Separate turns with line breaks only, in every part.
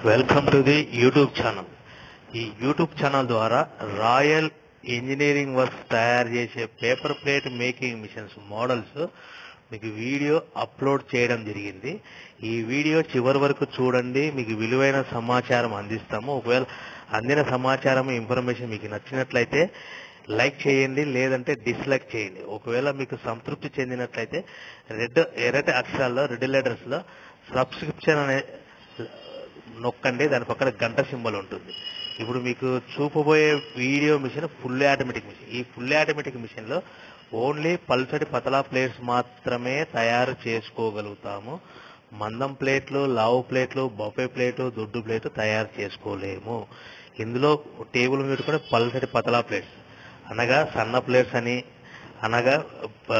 Welcome to the YouTube channel ఈ YouTube channel ద్వారా Royal Engineering Works తయారు చేసే paper plate making machines models మీకు వీడియో అప్లోడ్ చేయడం జరిగింది ఈ వీడియో చివరి వరకు చూడండి మీకు విలువైన సమాచారం అందిస్తాము ఒకవేళ అందిన సమాచారం ఇన్ఫర్మేషన్ మీకు నచ్చినట్లయితే లైక్ చేయండి లేదంటే డిస్లైక్ చేయండి ఒకవేళ మీకు సంతృప్తి చెందినట్లయితే రెడ్ ఎర్రటి అక్షరాల్లో రెడ్ లెటర్స్ లో సబ్స్క్రిప్షన్ అనే నొక్కండి దాని పక్కన గంట సింబల్ ఉంటుంది ఇప్పుడు మీకు చూపబోయే video machine full automatic machine ఈ ఫుల్ ఆటోమేటిక్ మిషన్ లో ఓన్లీ పల్సటి పతలా ప్లేట్స్ మాత్రమే తయారు చేసుకోగలుగుతాము మందం ప్లేట్లు లావు ప్లేట్లు బొఫే ప్లేటు దొడ్డు ప్లేటు తయారు చేసుకోలేము ఇందులో టేబుల్ మీద కూడా పల్సటి పతలా ప్లేట్స్ అనగా సన్న ప్లేట్స్ అని అనగా ఆ,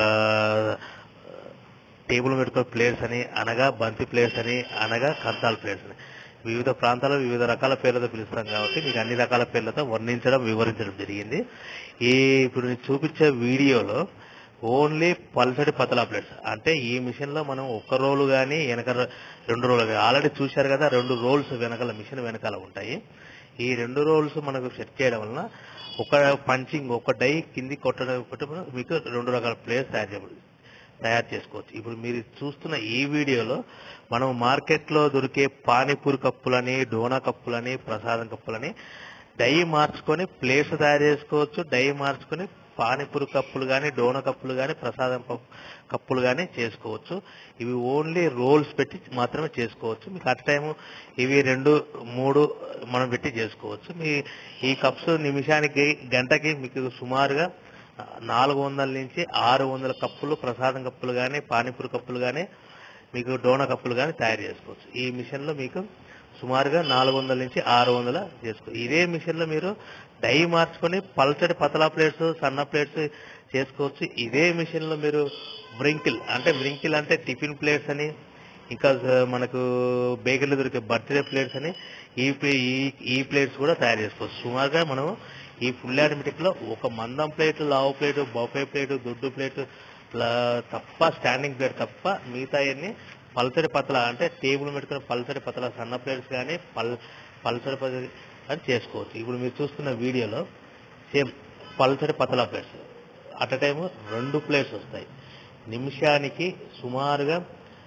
టేబుల్ పెట్టుకునే ప్లేట్స్ అని అనగా బంతి ప్లేట్స్ అని అనగా కంచాల ప్లేట్స్ అని వివిధ ప్రాంతాల్లో వివిధ రకాల పేర్లతో పిలుస్తాం కాబట్టి మీకు అన్ని రకాల పేర్లతో వర్ణించడం వివరించడం జరిగింది ఈ ఇప్పుడు నేను చూపించే వీడియోలో ఓన్లీ పల్సటి పతలా ప్లేట్స్ అంటే ఈ మిషన్ లో మనం ఒక్క రోలు కానీ వెనక రో- రెండు రోలు కానీ ఆల్రెడీ చూశారు కదా రెండు రోల్స్ వెనకాల మిషన్ వెనకాల ఉంటాయి ఈ రెండు రోల్స్ మనకు సెట్ చేయడం వలన ఒక పంచింగ్ ఒక డై కింది కొట్టడం ఒకటి మీకు రెండు రకాల ప్లేట్స్ తయారు చేయబడి తయారు చేసుకోవచ్చు ఇప్పుడు మీరు చూస్తున్న ఈ వీడియోలో మనం మార్కెట్లో దొరికే పానీపూరి కప్పులని డోనా కప్పులని ప్రసాదం కప్పులని డై మార్చుకొని ప్లేట్స్ తయారు చేసుకోవచ్చు డై మార్చుకొని పానీపూరి కప్పులు కానీ డోనా కప్పులు కానీ ప్రసాదం కప్- కప్పులు కానీ చేసుకోవచ్చు ఇవి ఓన్లీ రోల్స్ పెట్టి మాత్రమే చేసుకోవచ్చు మీకు అట్ టైం ఇవి రెండు మూడు మనం పెట్టి చేసుకోవచ్చు మీ ఈ కప్స్ నిమిషానికి గంటకి మీకు సుమారుగా నాలుగు వందల నుంచి ఆరు వందల కప్పులు ప్రసాదం కప్పులు కానీ పానీపూరి కప్పులు కానీ మీకు డోనా కప్పులు కానీ తయారు చేసుకోవచ్చు ఈ మిషన్ లో మీకు సుమారుగా నాలుగు వందల నుంచి ఆరు వందల చేసుకో ఇదే మిషన్ లో మీరు డై మార్చుకొని పల్చడి పతలా ప్లేట్స్ సన్న ప్లేట్స్ చేసుకోవచ్చు ఇదే మిషన్ లో మీరు వ్రింకిల్ అంటే వ్రింకిల్ అంటే టిఫిన్ ప్లేట్స్ అని ఇంకా స- మనకు బేకరీలో దొరికే బర్త్డే ప్లేట్స్ అని ఈ ప్లే- ఈ- ఈ ప్లేట్స్ కూడా తయారు చేసుకోవచ్చు సుమారుగా మనం ఈ ఫుల్ ఆటోమేటిక్ లో ఒక మందం ప్లేట్ లావు ప్లేట్ బొఫే ప్లేట్ దొడ్డు ప్లేట్ తప్ప స్టాండింగ్ ప్లేట్ తప్ప మిగతా అన్ని పల్సడి పతల అంటే టేబుల్ పెట్టుకున్న పల్సడి పతల సన్న ప్లేట్స్ కానీ పల్ పల్సడి పతల అని చేసుకోవచ్చు ఇప్పుడు మీరు చూస్తున్న వీడియోలో సేమ్ పల్సడి పతల ప్లేట్స్ అట్ టైం రెండు ప్లేట్స్ వస్తాయి నిమిషానికి సుమారుగా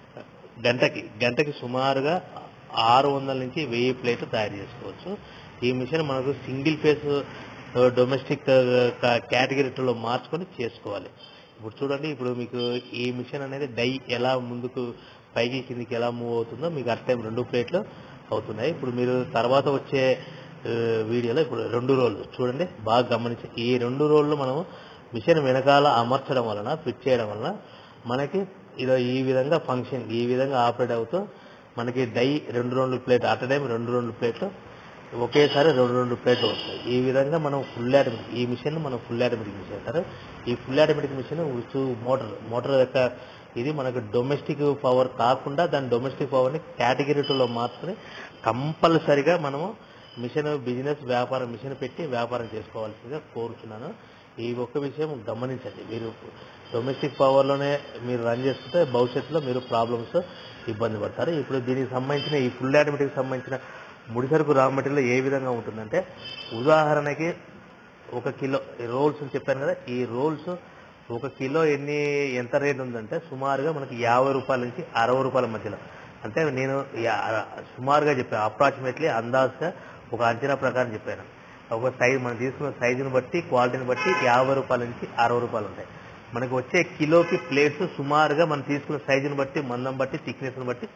గంటకి గంటకి సుమారుగా ఆరు వందల నుంచి వెయ్యి ప్లేట్లు తయారు చేసుకోవచ్చు ఈ మిషన్ మనకు సింగిల్ ఫేస్ డొమెస్టిక్ కేటగిరీలో మార్చుకొని చేసుకోవాలి ఇప్పుడు చూడండి ఇప్పుడు మీకు ఈ మిషన్ అనేది డై ఎలా ముందుకు పైకి కిందికి ఎలా మూవ్ అవుతుందో మీకు అట్ టైం రెండు ప్లేట్లు అవుతున్నాయి ఇప్పుడు మీరు తర్వాత వచ్చే ఆ, వీడియోలో ఇప్పుడు రెండు రోళ్ళు చూడండి బాగా గమనించి ఈ రెండు రోళ్ళు మనము మిషన్ వెనకాల అమర్చడం వలన ఫిట్ చేయడం వలన మనకి ఇదో ఈ విధంగా ఫంక్షన్ ఈ విధంగా ఆపరేట్ అవుతూ మనకి డై రెండు రెండు ప్లేట్ అట్ టైం రెండు రెండు ప్లేట్లు ఒకేసారి రెండు రెండు ప్లేట్లు వస్తాయి ఈ విధంగా మనం ఫుల్ ఆటోమేటిక్ ఈ మిషన్ మనం ఫుల్ ఆటోమేటిక్ మిషన్ అంటారు ఈ ఫుల్ ఆటోమేటిక్ మిషన్ ఉచ్చు మోటార్ మోటార్ యొక్క ఇది మనకు డొమెస్టిక్ పవర్ కాకుండా దాని డొమెస్టిక్ పవర్ని కేటగిరీ టూలో మార్చుకుని కంపల్సరిగా మనము మిషన్ బిజినెస్ వ్యాపారం మిషన్ పెట్టి వ్యాపారం చేసుకోవాల్సిందిగా కోరుతున్నాను ఈ ఒక్క విషయం గమనించండి మీరు డొమెస్టిక్ పవర్లోనే మీరు రన్ చేస్తుంటే భవిష్యత్తులో మీరు ప్రాబ్లమ్స్ ఇబ్బంది పడతారు ఇప్పుడు దీనికి సంబంధించిన ఈ ఫుల్ ఆటోమేటిక్ సంబంధించిన ముడి సరుకు రా మెటీరియల్ ఏ విధంగా ఉంటుందంటే ఉదాహరణకి ఒక కిలో రోల్స్ అని చెప్పాను కదా ఈ రోల్స్ ఒక కిలో ఎన్ని ఎంత రేట్ ఉందంటే సుమారుగా మనకి యాభై రూపాయల నుంచి అరవై రూపాయల మధ్యలో అంటే నేను యా- సుమారుగా చెప్పాను అప్రాక్సిమేట్లీ అందాజుగా ఒక అంచనా ప్రకారం చెప్పాను ఒక సైజ్ మనం తీసుకున్న సైజుని బట్టి క్వాలిటీని బట్టి యాభై రూపాయల నుంచి అరవై రూపాయలు ఉంటాయి మనకు వచ్చే కిలోకి ప్లేట్స్ సుమారుగా మనం తీసుకున్న సైజుని బట్టి మందం బట్టి థిక్నెస్ని బట్టి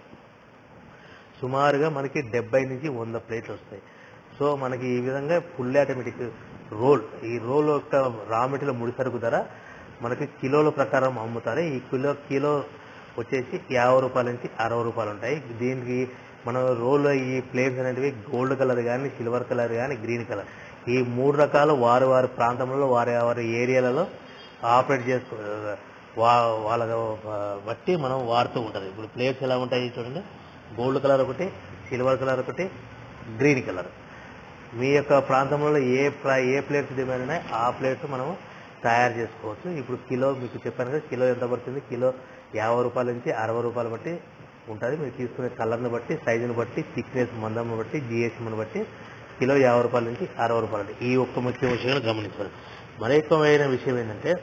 సుమారుగా మనకి డెబ్బై నుంచి వంద ప్లేట్లు వస్తాయి సో మనకి ఈ విధంగా ఫుల్ ఆటోమేటిక్ రోల్ ఈ రోల్ యొక్క రా మెటీరియల్ ముడి సరుకు ధర మనకి కిలోల ప్రకారం అమ్ముతారు ఈ కిలో కిలో వచ్చేసి యాభై రూపాయల నుంచి అరవై రూపాయలు ఉంటాయి దీనికి మన రోల్ ఈ ప్లేట్స్ అనేటివి గోల్డ్ కలర్ కానీ సిల్వర్ కలర్ కానీ గ్రీన్ కలర్ ఈ మూడు రకాలు వారి వారి ప్రాంతంలో వారి వారి ఏరియాలలో ఆపరేట్ చేసుకో వా వాళ్ళ బట్టి మనం వాడుతూ ఉంటారు ఇప్పుడు ప్లేట్స్ ఎలా ఉంటాయి చూడండి గోల్డ్ కలర్ ఒకటి సిల్వర్ కలర్ ఒకటి గ్రీన్ కలర్ మీ యొక్క ప్రాంతంలో ఏ ప్ర- ఏ ప్లేట్స్ డిమాండ్ ఉన్నాయో ఆ ప్లేట్స్ మనం తయారు చేసుకోవచ్చు ఇప్పుడు కిలో మీకు చెప్పాను కదా కిలో ఎంత పడుతుంది కిలో యాభై రూపాయల నుంచి అరవై రూపాయలు బట్టి ఉంటుంది మీరు తీసుకునే కలర్ని బట్టి సైజుని బట్టి థిక్నెస్ మందం బట్టి జిఎస్ఎంని బట్టి కిలో యాభై రూపాయల నుంచి అరవై రూపాయలు అంటే ఈ ఒక్క ముఖ్య విషయాన్ని గమనించాలి మరి ఎక్కువైన విషయం ఏంటంటే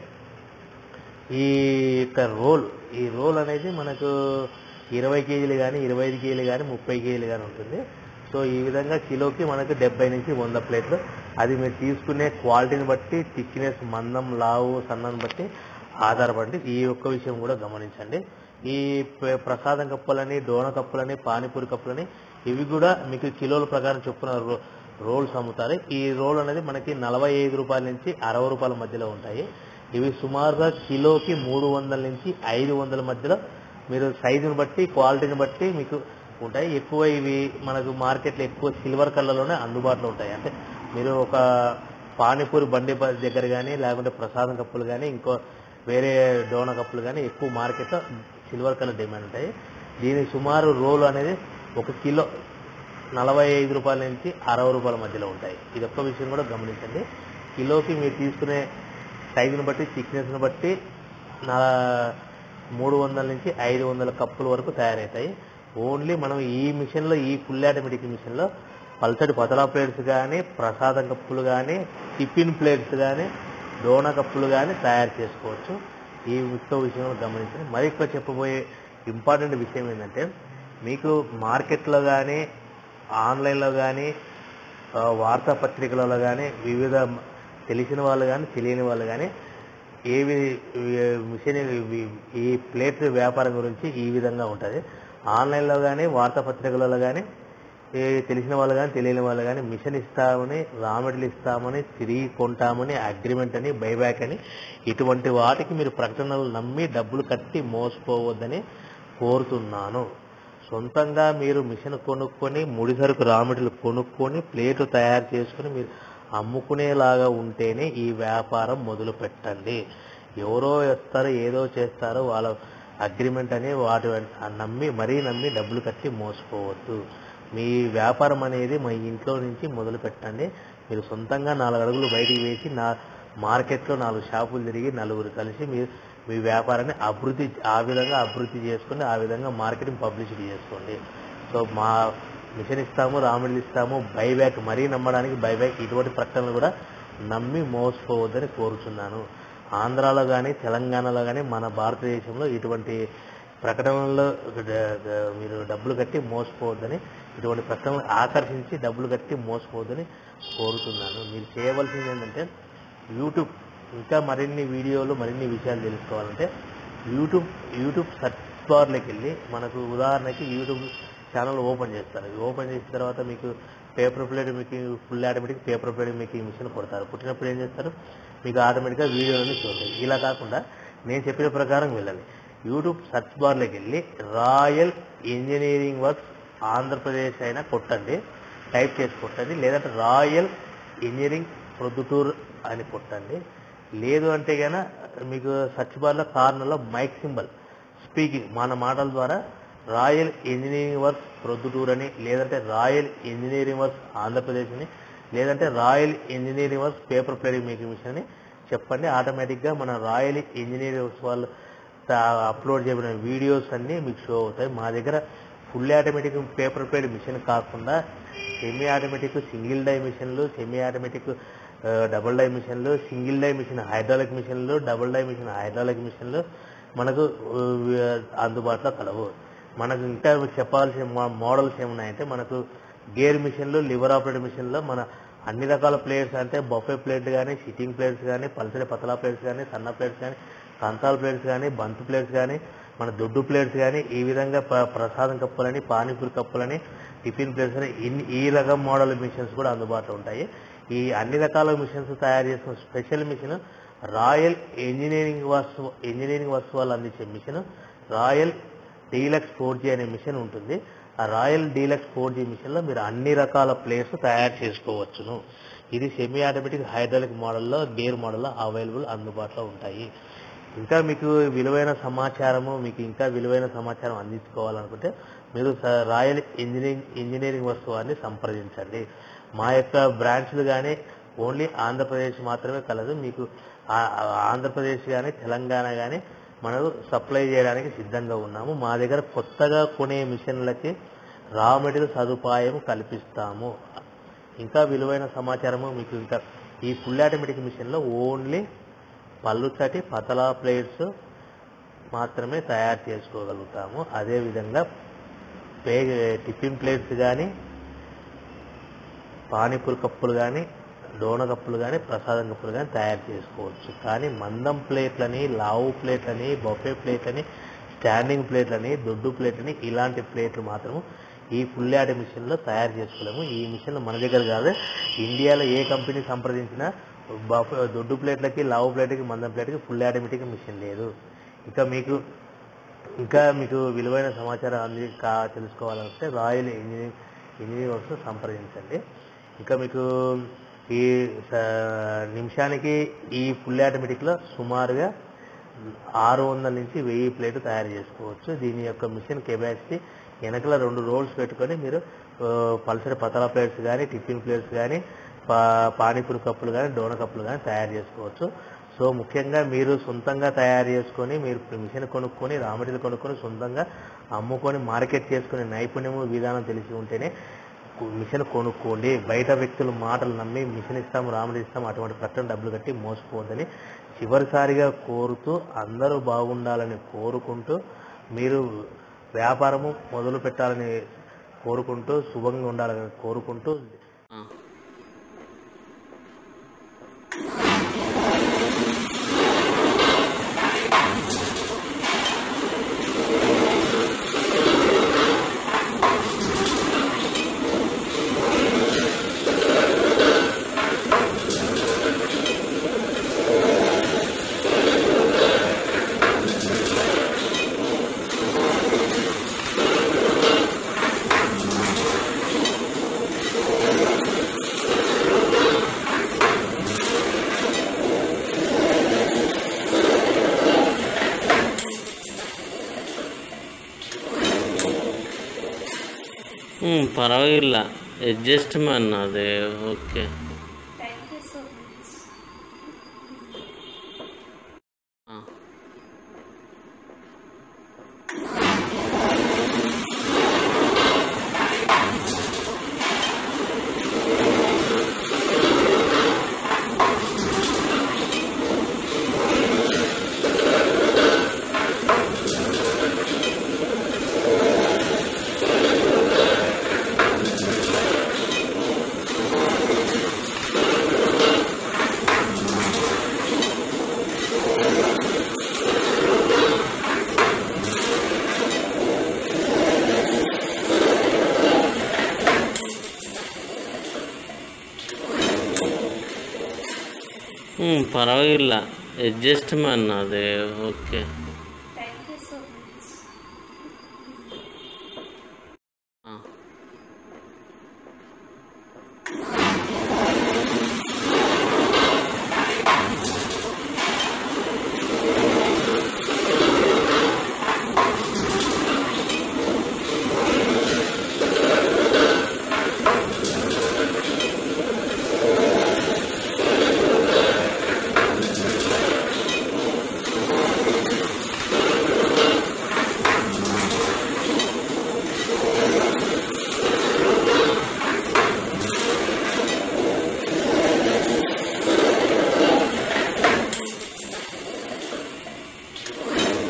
ఈ యొక్క రోల్ ఈ రోల్ అనేది మనకు ఇరవై కేజీలు కానీ ఇరవై ఐదు కేజీలు కానీ ముప్పై కేజీలు కానీ ఉంటుంది సో ఈ విధంగా కిలోకి మనకు డెబ్బై నుంచి వంద ప్లేట్లు అది మీరు తీసుకునే క్వాలిటీని బట్టి థిక్నెస్ మందం లావు సన్నం బట్టి ఆధారపడి ఈ ఒక్క విషయం కూడా గమనించండి ఈ ప్ర- ప్రసాదం కప్పులని డోన కప్పులని పానీపూరి కప్పులని ఇవి కూడా మీకు కిలోల ప్రకారం చొప్పున రో- రోల్స్ అమ్ముతారు ఈ రోల్ అనేది మనకి నలభై ఐదు రూపాయల నుంచి అరవై రూపాయల మధ్యలో ఉంటాయి ఇవి సుమారుగా కిలోకి మూడు వందల నుంచి ఐదు వందల మధ్యలో మీరు సైజుని బట్టి క్వాలిటీని బట్టి మీకు ఉంటాయి ఎక్కువ ఇవి మనకు మార్కెట్లో ఎక్కువ సిల్వర్ కలర్లోనే అందుబాటులో ఉంటాయి అంటే మీరు ఒక పానీపూరి బండి బ- దగ్గర కానీ లేకుంటే ప్రసాదం కప్పులు కానీ ఇంకో వేరే డోన కప్పులు కానీ ఎక్కువ మార్కెట్లో సిల్వర్ కలర్ డిమాండ్ ఉంటాయి దీని సుమారు రోల్ అనేది ఒక కిలో నలభై ఐదు రూపాయల నుంచి అరవై రూపాయల మధ్యలో ఉంటాయి ఇది ఒక్క విషయం కూడా గమనించండి కిలోకి మీరు తీసుకునే సైజుని బట్టి థిక్నెస్ని బట్టి నా మూడు వందల నుంచి ఐదు వందల కప్పుల వరకు తయారవుతాయి ఓన్లీ మనం ఈ మిషన్లో ఈ ఫుల్ ఆటోమేటిక్ మిషన్లో పల్సటి పతలా ప్లేట్స్ కానీ ప్రసాదం కప్పులు కానీ టిఫిన్ ప్లేట్స్ కానీ డోనా కప్పులు కానీ తయారు చేసుకోవచ్చు ఈ ముఖ్య విషయంలో గమనించండి మరి ఎక్కువ చెప్పబోయే ఇంపార్టెంట్ విషయం ఏంటంటే మీకు మార్కెట్లో కానీ ఆన్లైన్లో కానీ ఆ, వార్తాపత్రికలలో కానీ వివిధ మ- తెలిసిన వాళ్ళు కానీ తెలియని వాళ్ళు కానీ ఏవి ఈ- మిషన్ ఈ- ఈ ప్లేట్ వ్యాపారం గురించి ఈ విధంగా ఉంటుంది ఆన్లైన్లో కానీ వార్తాపత్రికలలో కానీ ఏ తెలిసిన వాళ్ళు కానీ తెలియని వాళ్ళు కానీ మిషన్ ఇస్తామని రా మెటీరియల్ ఇస్తామని తిరిగి కొంటామని అగ్రిమెంట్ అని బైబ్యాక్ అని ఇటువంటి వాటికి మీరు ప్రకటనలు నమ్మి డబ్బులు కట్టి మోసపోవద్దని కోరుతున్నాను సొంతంగా మీరు మిషన్ కొనుక్కొని ముడి సరుకు రా మెటీరియల్ కొనుక్కొని ప్లేటు తయారు చేసుకుని మీరు అమ్ముకునేలాగా ఉంటేనే ఈ వ్యాపారం మొదలు పెట్టండి ఎవరో వస్తారో ఏదో చేస్తారో వాళ్ళ అగ్రిమెంట్ అని వాటి వెంట నమ్మి మరీ నమ్మి డబ్బులు కట్టి మోసపోవద్దు మీ వ్యాపారం అనేది మా ఇంట్లో నుంచి మొదలు పెట్టండి మీరు సొంతంగా నాలుగు అడుగులు బయటికి వేసి నా మార్కెట్లో నాలుగు షాపులు తిరిగి నలుగురు కలిసి మీరు మీ వ్యాపారాన్ని అభివృద్ధి ఆ విధంగా అభివృద్ధి చేసుకుని ఆ విధంగా మార్కెటింగ్ పబ్లిసిటీ చేసుకోండి సో మా మిషన్ ఇస్తాము రాముడిలు ఇస్తాము బైబ్యాక్ మరీ నమ్మడానికి బైబ్యాక్ ఇటువంటి ప్రకటనలు కూడా నమ్మి మోసపోవద్దని కోరుచున్నాను ఆంధ్రాలో కానీ తెలంగాణలో కానీ మన భారతదేశంలో ఇటువంటి ప్రకటనల్లో డ- డ- మీరు డబ్బులు కట్టి మోసపోవద్దని ఇటువంటి ప్రకటనలు ఆకర్షించి డబ్బులు కట్టి మోసపోవద్దని కోరుతున్నాను మీరు చేయవలసింది ఏంటంటే యూట్యూబ్ ఇంకా మరిన్ని వీడియోలు మరిన్ని విషయాలు తెలుసుకోవాలంటే యూట్యూబ్ యూట్యూబ్ సర్చ్ బార్లోకి వెళ్ళి మనకు ఉదాహరణకి యూట్యూబ్ ఛానల్ ఓపెన్ చేస్తారు ఓపెన్ చేసిన తర్వాత మీకు పేపర్ ప్లేట్ మీకు ఫుల్ ఆటోమేటిక్ పేపర్ ప్లేట్ మీకు ఈ మిషన్ కొడతారు పుట్టినప్పుడు ఏం చేస్తారు మీకు ఆటోమేటిక్గా వీడియోని చూడండి ఇలా కాకుండా నేను చెప్పిన ప్రకారం వెళ్ళాలి యూట్యూబ్ సర్చ్ బార్లోకి వెళ్ళి రాయల్ ఇంజనీరింగ్ వర్క్స్ ఆంధ్రప్రదేశ్ అయినా కొట్టండి టైప్ చేసి కొట్టండి లేదంటే రాయల్ ఇంజనీరింగ్ ప్రొద్దుటూర్ అని కొట్టండి లేదు అంటే గన మీకు సర్చ్ బార్లో కార్నర్లో మైక్ సింబల్ స్పీకింగ్ మన మాటల ద్వారా రాయల్ ఇంజనీరింగ్ వర్క్స్ ప్రొద్దుటూర్ అని లేదంటే రాయల్ ఇంజనీరింగ్ వర్క్స్ ఆంధ్రప్రదేశ్ అని లేదంటే Royal Engineering Works paper plating making machine అని చెప్పండి ఆటోమేటిక్గా మన రాయల్ ఇంజనీరింగ్ వర్క్స్ వాళ్ళు తా- అప్లోడ్ చేయబడిన వీడియోస్ అన్నీ మీకు షో అవుతాయి మా దగ్గర full automatic paper plate machine కాకుండా సెమీ ఆటోమేటిక్ సింగిల్ డై మిషన్లు సెమీ ఆటోమేటిక్ ఆ, డబుల్ డై మిషన్లు సింగిల్ డై మిషన్ హైడ్రాలిక్ మిషన్లు డబుల్ డై మిషన్ హైడ్రాలిక్ మిషన్లు మనకు ఆ, అందుబాటులో కలవు మనకు ఇంకా చెప్పాల్సిన మో- మోడల్స్ ఏమున్నాయంటే మనకు గేర్ మిషన్లు లివర్ ఆపరేటర్ మిషన్లో మన అన్ని రకాల ప్లేట్స్ అంటే బఫే ప్లేట్ కానీ సిట్టింగ్ ప్లేట్స్ కానీ పల్సరి పతలా ప్లేట్స్ కానీ సన్న ప్లేట్స్ కానీ కంతాల ప్లేట్స్ కానీ బంతు ప్లేట్స్ కానీ మన దొడ్డు ప్లేట్స్ కానీ ఈ విధంగా ప్ర- ప్రసాదం కప్పులని పానీపూరి కప్పులని టిఫిన్ ప్లేట్స్ అని ఇన్ని ఈ రకం మోడల్ మిషన్స్ కూడా అందుబాటులో ఉంటాయి ఈ అన్ని రకాల మిషన్స్ తయారు చేసిన స్పెషల్ మిషన్ రాయల్ ఇంజనీరింగ్ వస్తు ఇంజనీరింగ్ వస్తువులు అందించే machine Royal Deluxe four G అనే మిషన్ ఉంటుంది ఆ రాయల్ డీలక్స్ ఫోర్ జీ మిషన్లో మీరు అన్ని రకాల ప్లేట్స్ తయారు చేసుకోవచ్చును ఇది సెమీ ఆటోమేటిక్ హైడ్రాలిక్ మోడల్లో గేర్ మోడల్లో అవైలబుల్ అందుబాటులో ఉంటాయి ఇంకా మీకు విలువైన సమాచారము మీకు ఇంకా విలువైన సమాచారం అందించుకోవాలనుకుంటే మీరు స- రాయల్ ఇంజనీరింగ్ ఇంజనీరింగ్ వస్తువాన్ని సంప్రదించండి మా యొక్క బ్రాంచ్లు కానీ ఓన్లీ ఆంధ్రప్రదేశ్ మాత్రమే కలదు మీకు ఆ- ఆ- ఆంధ్రప్రదేశ్ కానీ తెలంగాణ కానీ మనం సప్లై చేయడానికి సిద్ధంగా ఉన్నాము మా దగ్గర కొత్తగా కొనే మిషన్లకి రా మెటీరియల్ సదుపాయం కల్పిస్తాము ఇంకా విలువైన సమాచారము మీకు ఇంకా ఈ ఫుల్ ఆటోమేటిక్ మిషన్లో ఓన్లీ పల్లుచటి పతలా ప్లేట్స్ మాత్రమే తయారు చేసుకోగలుగుతాము అదేవిధంగా పే టిఫిన్ ప్లేట్స్ కానీ పానీపూరి కప్పులు కానీ డోన కప్పులు కానీ ప్రసాదం కప్పులు కానీ తయారు చేసుకోవచ్చు కానీ మందం ప్లేట్లని లావు ప్లేట్లని బొఫే ప్లేట్లని స్టాండింగ్ ప్లేట్లని దొడ్డు ప్లేట్లని ఇలాంటి ప్లేట్లు మాత్రము ఈ ఫుల్ యాడ్ మిషన్లో తయారు చేసుకోలేము ఈ మిషన్లు మన దగ్గర కాదు ఇండియాలో ఏ కంపెనీ సంప్రదించినా బఫే దొడ్డు ప్లేట్లకి లావు ప్లేట్కి మందం ప్లేట్కి ఫుల్ ఆటోమేటిక్ మిషన్ లేదు ఇంకా మీకు ఇంకా మీకు విలువైన సమాచారం అంది కా తెలుసుకోవాలంటే రాయల్ ఇంజనీరింగ్ ఇంజనీరింగ్ వర్క్స్ సంప్రదించండి ఇంకా మీకు ఈ స- నిమిషానికి ఈ ఫుల్ ఆటోమేటిక్లో సుమారుగా ఆరు వందల నుంచి వెయ్యి ప్లేట్ తయారు చేసుకోవచ్చు దీని యొక్క మిషన్ కెపాసిటీ వెనకల రెండు రోల్స్ పెట్టుకొని మీరు ఆ, పల్సరి పతల ప్లేట్స్ కానీ టిఫిన్ ప్లేట్స్ కానీ పా పానీపూరి కప్పులు కానీ డోన కప్పులు కానీ తయారు చేసుకోవచ్చు సో ముఖ్యంగా మీరు సొంతంగా తయారు చేసుకొని మీరు మిషన్ కొనుక్కొని రా మెటీరియల్ కొనుక్కొని సొంతంగా అమ్ముకొని మార్కెట్ చేసుకునే నైపుణ్యము విధానం తెలిసి ఉంటేనే కు- మిషన్ కొనుక్కోండి బయట వ్యక్తుల మాటలు నమ్మి మిషన్ ఇస్తాం రాముడు ఇస్తాం అటువంటి ప్రకటన డబ్బులు కట్టి మోసపోవద్దని చివరిసారిగా కోరుతూ అందరూ బాగుండాలని కోరుకుంటూ మీరు వ్యాపారము మొదలు పెట్టాలని కోరుకుంటూ శుభంగా ఉండాలని కోరుకుంటూ
ಹ್ಞೂ ಪರವಾಗಿಲ್ಲ ಅಡ್ಜಸ್ಟ್ ಅದು okay
Thank you so much.
ಹಾಂ ಹ್ಞೂ ಪರವಾಗಿಲ್ಲ ಅಡ್ಜಸ್ಟ್ ಅದು okay
Thank you so much.
ಹಾಂ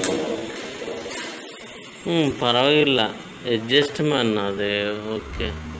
ಹ್ಞೂ ಪರವಾಗಿಲ್ಲ ಅಡ್ಜಸ್ಟ್ ಅದು ಓಕೆ